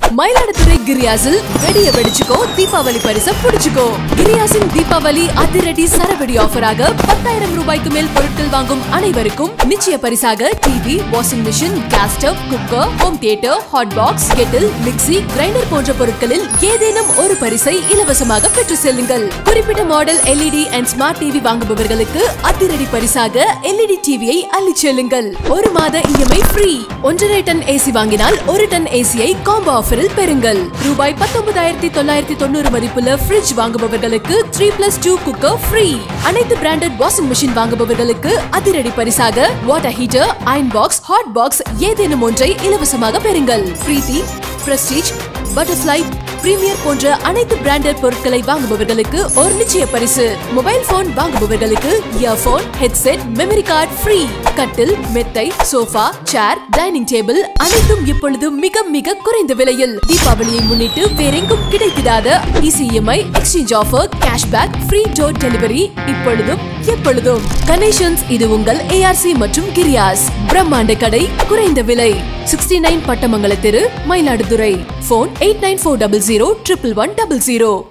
மயிலாடுதுறை கிரியாசில் வெடிய வெடிச்சுக்கோ தீபாவளி பரிசை புடிச்சுக்கோ கிரியாசின் தீபாவளி அதிரடி சரவெடி ஆஃபராக பத்தாயிரம் ரூபாய்க்கு மேல் பொருட்கள் வாங்கும் அனைவருக்கும் நிச்சய பரிசாக TV washing machine gas stove cooker home theatre hot box kettle mixie grinder போன்ற பொருட்களில் ஏதேனும் ஒரு பரிசை இலவசமாக பெற்று செல்லுங்கள் குறிப்பிட்ட model LED and smart TV வாங்குபவர்களுக்கு அதிரடி பரிசாக எல்இடி டிவியை அள்ளிச் செல்லுங்கள் ஒரு மாத இஎம்ஐ ஃப்ரீ ஒன்றரை டன் ஏசி வாங்கினால் ஒரு டன் ஏசியை காம்போ ஆஃபரில் பெறுங்கள் ரூபாய் பத்தொன்பதாயிரத்தி தொள்ளாயிரத்தி தொண்ணூறு மதிப்புள்ள ஃப்ரிட்ஜ் வாங்குபவர்களுக்கு three plus two cooker free அனைத்து பிராண்டட் வாஷிங் மிஷின் வாங்குபவர்களுக்கு அதிரடி பரிசாக water heater iron box hot box ஏதேனும் ஒன்றை இலவசமாக பெறுங்கள் பிரீத்தி பிரஸ்டீஜ் பட்டர்ஃப்ளை பிரீமியர் போன்ற அனைத்து பிராண்டட் பொருட்களை வாங்குபவர்களுக்கு ஒரு நிச்சய பரிசு மொபைல் போன் வாங்குபவர்களுக்கு earphone headset memory card free கட்டில் மெத்தை சோஃபா சேர் டைனிங் டேபிள் அனைத்தும் இப்பொழுது மிக மிக குறைந்த விலையில் தீபாவளியை முன்னிட்டு வேறெங்கும் கிடைத்திடாத easy EMI exchange offer cashback free door delivery இப்பொழுதும் எப்பொழுதும் கணேஷன்ஸ் இது உங்கள் ஏஆர்சி மற்றும் கிரியாஸ் பிரம்மாண்ட கடை குறைந்த விலை சிக்ஸ்டி நைன் பட்டமங்கல தெரு Mayiladuthurai phone eight nine four double zero triple one double zero